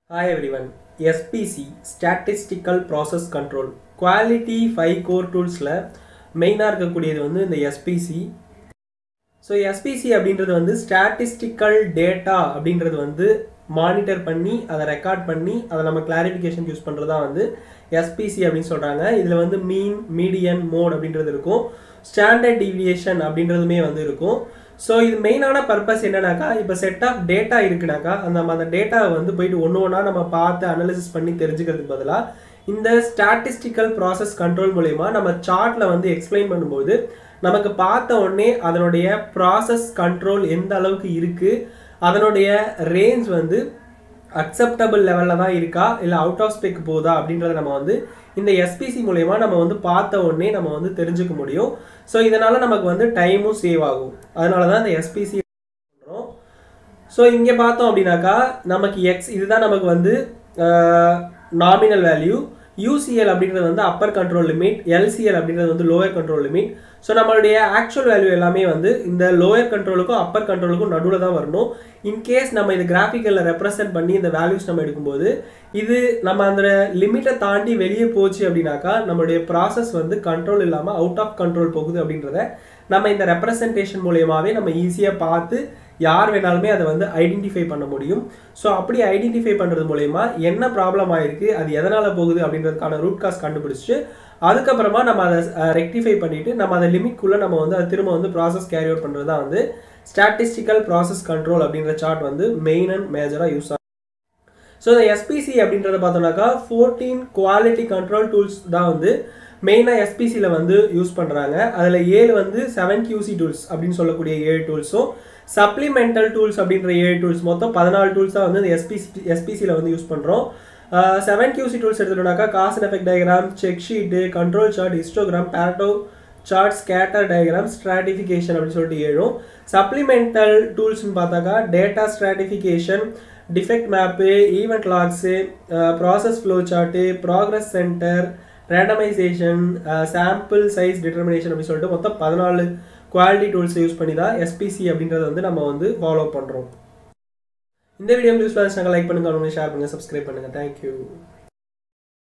Hi everyone. SPC Statistical Process Control quality five core டூல்ஸில் மெயினாக இருக்கக்கூடியது வந்து இந்த எஸ்பிசி ஸோ எஸ்பிசி அப்படின்றது வந்து ஸ்டாட்டிஸ்டிக்கல் டேட்டா அப்படின்றது வந்து மானிட்டர் பண்ணி அதை ரெக்கார்ட் பண்ணி அதை நம்ம கிளாரிஃபிகேஷன் யூஸ் பண்ணுறது தான் வந்து எஸ்பிசி அப்படின்னு சொல்கிறாங்க இதில் வந்து மீன் மீடியன் மோட் அப்படின்றது இருக்கும் ஸ்டாண்டர்ட் டிவியேஷன் அப்படின்றதுமே வந்து இருக்கும் ஸோ இது மெயினான பர்பஸ் என்னன்னாக்கா இப்போ செட் ஆஃப் டேட்டா இருக்குனாக்கா அந்த நம்ம அந்த டேட்டாவை வந்து போயிட்டு ஒன்று ஒன்றா நம்ம பார்த்து அனலிசிஸ் பண்ணி தெரிஞ்சுக்கிறதுக்கு பதிலாக இந்த ஸ்டாட்டிஸ்டிக்கல் ப்ராசஸ் கண்ட்ரோல் மூலயமா நம்ம சார்ட்டில் வந்து எக்ஸ்பிளைன் பண்ணும்போது நமக்கு பார்த்த உடனே அதனுடைய ப்ராசஸ் கண்ட்ரோல் எந்த அளவுக்கு இருக்குது அதனுடைய ரேஞ்ச் வந்து அக்செப்டபிள் லெவலில் தான் இருக்கா இல்லை அவுட் ஆஃப் ஸ்பெக் போதா அப்படின்றத நம்ம வந்து இந்த எஸ்பிசி மூலயமா நம்ம வந்து பார்த்த உடனே நம்ம வந்து தெரிஞ்சுக்க முடியும் ஸோ இதனால் நமக்கு வந்து டைமும் சேவ் ஆகும் அதனால தான் இந்த எஸ்பிசி பண்ணுறோம் ஸோ இங்கே பார்த்தோம் அப்படின்னாக்கா நமக்கு எக்ஸ் இதுதான் நமக்கு வந்து நாமினல் வேல்யூ யூசிஎல் அப்படின்றது வந்து அப்பர் கண்ட்ரோல் லிமிட் எல்சிஎல் அப்படின்றது வந்து லோயர் கண்ட்ரோல் லிமிட் ஸோ நம்மளுடைய ஆக்சுவல் வேல்யூ எல்லாமே வந்து இந்த லோயர் கண்ட்ரோலுக்கும் அப்பர் கண்ட்ரோலுக்கும் நடுவில் தான் வரணும் இன்கேஸ் நம்ம இது கிராஃபிக்கலில் ரெப்ரசென்ட் பண்ணி இந்த வேல்யூஸ் நம்ம எடுக்கும்போது இது நம்ம அந்த லிமிட்டை தாண்டி வெளியே போச்சு அப்படின்னாக்கா நம்மளுடைய ப்ராசஸ் வந்து கண்ட்ரோல் இல்லாமல் அவுட் ஆஃப் கண்ட்ரோல் போகுது அப்படின்றத நம்ம இந்த ரெப்ரசன்டேஷன் மூலயமாவே நம்ம ஈஸியாக பார்த்து யார் வேணாலுமே அதை வந்து ஐடென்டிஃபை பண்ண முடியும் ஸோ அப்படி ஐடென்டிஃபை பண்ணுறது மூலயமா என்ன ப்ராப்ளம் ஆயிருக்கு அது எதனால் போகுது அப்படின்றதுக்கான ரூட் காஸ் கண்டுபிடிச்சிட்டு அதுக்கப்புறமா நம்ம அதை ரெக்டிஃபை பண்ணிவிட்டு நம்ம அதை லிமிட்குள்ளே நம்ம வந்து அதை திரும்ப வந்து ப்ராசஸ் கேரி அவுட் பண்ணுறது தான் வந்து ஸ்டாட்டிஸ்டிக்கல் ப்ராசஸ் கண்ட்ரோல் அப்படின்ற சார்ட் வந்து மெயின் அண்ட் மேஜராக யூஸ் ஆகும் ஸோ இந்த எஸ்பிசி அப்படின்றத பார்த்தோம்னாக்கா ஃபோர்டீன் குவாலிட்டி கண்ட்ரோல் டூல்ஸ் தான் வந்து மெயினாக எஸ்பிசியில் வந்து யூஸ் பண்ணுறாங்க அதில் ஏழு வந்து செவன் கியூசி டூல்ஸ் அப்படின்னு சொல்லக்கூடிய ஏழு டூல்ஸும் சப்ளிமெண்டல் டூல்ஸ் அப்படின்ற ஏழு டூல்ஸ் மொத்தம் பதினாலு டூல்ஸ் தான் வந்து இந்த எஸ்பிசி எஸ்பிசியில் வந்து யூஸ் பண்ணுறோம் செவன் கியூசி டூல்ஸ் எடுத்துட்டோம்னாக்கா cause and effect diagram check sheet control chart histogram Pareto chart scatter diagram stratification அப்படின்னு சொல்லிட்டு ஏழும் சப்ளிமெண்டல் டூல்ஸ்னு பார்த்தாக்கா data stratification defect map event logs process flow chart progress centre randomisation sample size determination அப்படின்னு சொல்லிட்டு மொத்தம் பதினாலு குவாலிட்டி டூல்ஸை யூஸ் பண்ணி தான் எஸ்பிசி அப்படின்றத வந்து நம்ம வந்து ஃபாலோ பண்ணுறோம் இந்த வீடியோ யூஸ் பண்ணி லைக் பண்ணுங்கள் ஷேர் பண்ணுங்கள் சப்ஸ்கிரைப் பண்ணுங்கள் தேங்க்யூ